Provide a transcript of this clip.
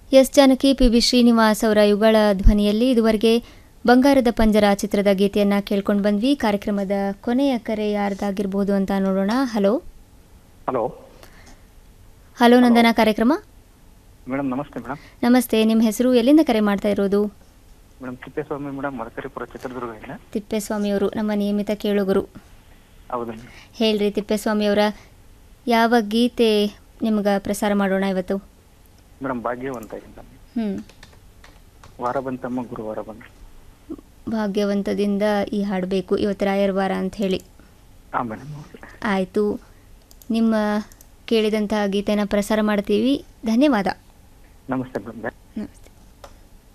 S Janaki P B Srinivas ಅವರ ಯುಗಳ ಧ್ವನಿಯಲ್ಲಿ ಇದುವರೆಗೆ ಬಂಗಾರದ ಪಂಜರ ಚಿತ್ರದ ಗೀತೆಯನ್ನು ಕೇಳ್ಕೊಂಡು ಬಂದ್ವಿ ಕಾರ್ಯಕ್ರಮದ ಕೊನೆಯ ಕರೆ ಯಾರ್ದಾಗಿರ್ಬೋದು ಅಂತ ನೋಡೋಣ ಹಲೋ ಹಲೋ ಹಲೋ ನಂದನ ಕಾರ್ಯಕ್ರಮ ಮೇಡಮ್ ನಮಸ್ತೆ ಮೇಡಮ್ ನಮಸ್ತೆ ನಿಮ್ಮ ಹೆಸರು ಎಲ್ಲಿಂದ ಕರೆ ಮಾಡ್ತಾ ಇರೋದು ಮೇಡಮ್ ತಿಪ್ಪೇಸ್ವಾಮಿ ಮೇಡಮ್ ಮರಕರಿಪುರ ಚಿತ್ರದುರ್ಗದಿಂದ ತಿಪ್ಪೇಸ್ವಾಮಿಯವರು ನಮ್ಮ ನಿಯಮಿತ ಕೇಳುಗರು ಹೌದು ಮೇಡಮ್ ಹೇಳ್ರಿ ತಿಪ್ಪೇಸ್ವಾಮಿಯವರ ಯಾವ ಗೀತೆ ನಿಮ್ಗೆ ಪ್ರಸಾರ ಮಾಡೋಣ ಇವತ್ತು ಮೇಡಮ್ ಭಾಗ್ಯವಂತ ಇಂದ ಹ್ಞೂ ವಾರ ಬಂತಮ್ಮ ಗುರುವಾರ ಬಂತು ಭಾಗ್ಯವಂತದಿಂದ ಈ ಹಾಡಬೇಕು ಇವತ್ತು ರಾಯರ ವಾರ ಅಂತ ಹೇಳಿ ಹಾಂ ಮೇಡಮ್ ಆಯಿತು ನಿಮ್ಮ ಕೇಳಿದಂತಹ ಗೀತೆನ ಪ್ರಸಾರ ಮಾಡ್ತೀವಿ ಧನ್ಯವಾದ ನಮಸ್ತೆ ಮೇಡಮ್